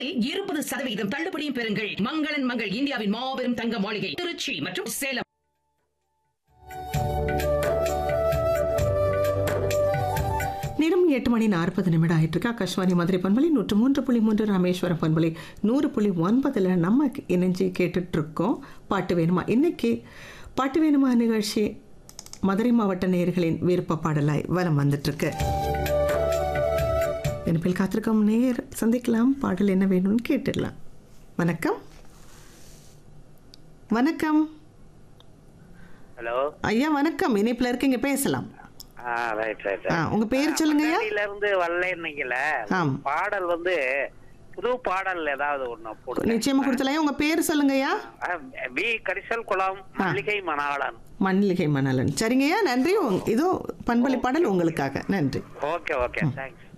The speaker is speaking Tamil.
இருபது சதவிகிதம் தள்ளுபடியும் பெறுங்கள் மங்களன் மங்கள் இந்தியாவின் மாபெரும் தங்க மாளிகை திருச்சி மற்றும் சேலம் நேரம் எட்டு மணி நாற்பது நிமிடம் ஆயிட்டு இருக்கு ஆகாஷ்வாணி மதுரை பண்பலை நூற்று மூன்று புள்ளி மூன்று ராமேஸ்வரம் பண்பலை நூறு புள்ளி ஒன்பதில் நம்ம இணைஞ்சு கேட்டுட்டு இருக்கோம் பாட்டு வேணுமா இன்னைக்கு பாட்டு வேணுமா நிகழ்ச்சி மதுரை மாவட்ட நேயர்களின் விருப்ப பாடலாய் வலம் வந்துட்டு இருக்கு இனிப்பில் காத்திருக்கும் நேயர் சந்திக்கலாம் பாடல் என்ன வேணும்னு கேட்டுடலாம் வணக்கம் வணக்கம் ஹலோ ஐயா வணக்கம் இணைப்பில் இருக்கீங்க பேசலாம் ஆ ரைட் ரைட் ஆ உங்க பேர் சொல்லுங்கய்யா மதுரையில இருந்து வரலன்னீங்கல்ல ஆம். பாடல் வந்து புது பாடல் ஏதாவது ஒண்ணு போடுங்க நிச்சயமா கொடுத்தலாம் உங்க பேர் சொல்லுங்கய்யா ஆ, வி கரிசல் குளம் மல்லிகை மணாளன் மண்ணிலிகை மணலன் சரிங்கய்யா நன்றி உங்க- இதோ பண்பலை பாடல் உங்களுக்காக நன்றி ஓகே ஓகே தேங்க்ஸ்